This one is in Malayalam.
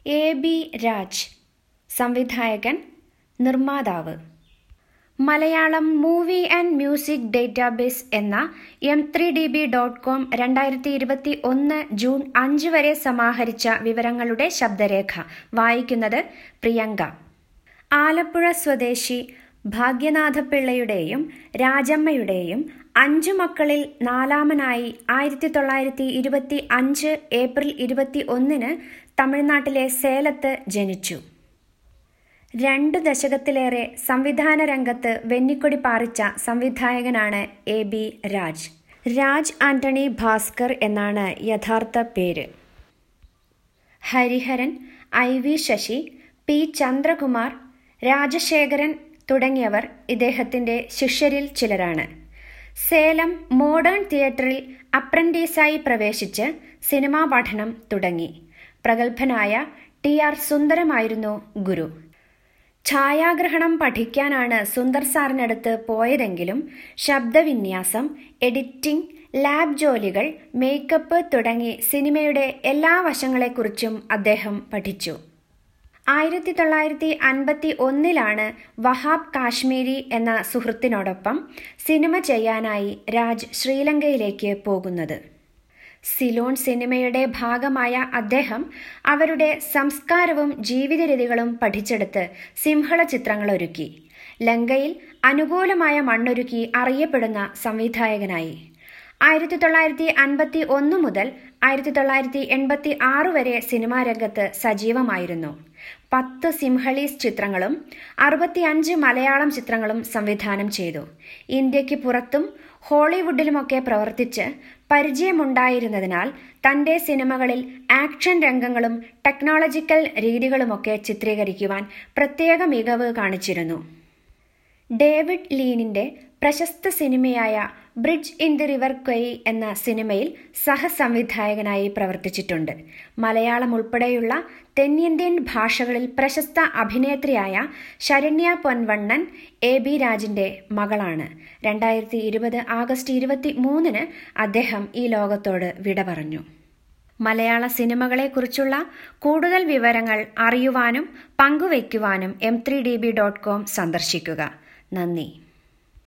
എ ബി രാജ് സംവിധായകൻ നിർമ്മാതാവ് Malayalam movie and music database എന്ന M three D B dot com രണ്ടായിരത്തി ഇരുപത്തി ഒന്ന് ജൂൺ അഞ്ച് വരെ സമാഹരിച്ച വിവരങ്ങളുടെ ശബ്ദരേഖ വായിക്കുന്നത് പ്രിയങ്ക ആലപ്പുഴ സ്വദേശി ഭാഗ്യനാഥപിള്ളയുടെയും രാജമ്മയുടെയും അഞ്ചു മക്കളിൽ നാലാമനായി ആയിരത്തി തൊള്ളായിരത്തി ഇരുപത്തി അഞ്ച് ഏപ്രിൽ ഇരുപത്തി ഒന്നിന് തമിഴ്നാട്ടിലെ സേലത്ത് ജനിച്ചു രണ്ടു ദശകത്തിലേറെ സംവിധാന രംഗത്ത് വെന്നിക്കൊടി പാറിച്ച സംവിധായകനാണ് എ ബി രാജ് രാജ് ആന്റണി ഭാസ്കർ എന്നാണ് യഥാർത്ഥ പേര് Hariharan I V Sasi P Chandrakumar Rajasekharan തുടങ്ങിയവർ ഇദ്ദേഹത്തിന്റെ ശിഷ്യരിൽ ചിലരാണ് സേലം മോഡേൺ തിയേറ്ററിൽ അപ്രന്റീസായി പ്രവേശിച്ച് സിനിമാ പഠനം തുടങ്ങി പ്രഗത്ഭനായ ടി ആർ സുന്ദരമായിരുന്നു ഗുരു ഛായാഗ്രഹണം പഠിക്കാനാണ് സുന്ദർ സാറിനടുത്ത് പോയതെങ്കിലും ശബ്ദവിന്യാസം എഡിറ്റിംഗ് ലാബ് ജോലികൾ മേക്കപ്പ് തുടങ്ങി സിനിമയുടെ എല്ലാ വശങ്ങളെക്കുറിച്ചും അദ്ദേഹം പഠിച്ചു ആയിരത്തി തൊള്ളായിരത്തി അൻപത്തി ഒന്നിലാണ് വഹാബ് കാശ്മീരി എന്ന സുഹൃത്തിനോടൊപ്പം സിനിമ ചെയ്യാനായി രാജ് ശ്രീലങ്കയിലേക്ക് പോകുന്നത് സിലോൺ സിനിമയുടെ ഭാഗമായ അദ്ദേഹം അവരുടെ സംസ്കാരവും ജീവിതരീതികളും പഠിച്ചെടുത്ത് സിംഹള ചിത്രങ്ങൾ ഒരുക്കി ലങ്കയിൽ അനുകൂലമായ മണ്ണൊരുക്കി അറിയപ്പെടുന്ന സംവിധായകനായി ആയിരത്തി തൊള്ളായിരത്തി അൻപത്തി ഒന്ന് മുതൽ ആയിരത്തി തൊള്ളായിരത്തി എൺപത്തി ആറ് വരെ സിനിമാ രംഗത്ത് സജീവമായിരുന്നു പത്ത് സിംഹളീസ് ചിത്രങ്ങളും അറുപത്തിയഞ്ച് മലയാളം ചിത്രങ്ങളും സംവിധാനം ചെയ്തു ഇന്ത്യക്ക് പുറത്തും ഹോളിവുഡിലുമൊക്കെ പ്രവർത്തിച്ച് പരിചയമുണ്ടായിരുന്നതിനാൽ തന്റെ സിനിമകളിൽ ആക്ഷൻ രംഗങ്ങളും ടെക്നോളജിക്കൽ രീതികളുമൊക്കെ ചിത്രീകരിക്കുവാൻ പ്രത്യേക മികവ് കാണിച്ചിരുന്നു ഡേവിഡ് ലീനിന്റെ പ്രശസ്ത സിനിമയായ bridge in the river Kwai എന്ന സിനിമയിൽ സഹസംവിധായകനായി പ്രവർത്തിച്ചിട്ടുണ്ട് മലയാളം ഉൾപ്പെടെയുള്ള തെന്നിന്ത്യൻ ഭാഷകളിൽ പ്രശസ്ത അഭിനേത്രിയായ ശരണ്യ പൊൻവണ്ണൻ എ ബി രാജിന്റെ മകളാണ് രണ്ടായിരത്തി ഇരുപത് ആഗസ്റ്റ് ഇരുപത്തി മൂന്നിന് അദ്ദേഹം ഈ ലോകത്തോട് വിട പറഞ്ഞു മലയാള സിനിമകളെക്കുറിച്ചുള്ള കൂടുതൽ വിവരങ്ങൾ അറിയുവാനും പങ്കുവയ്ക്കുവാനും M three D B dot com സന്ദർശിക്കുക നന്ദി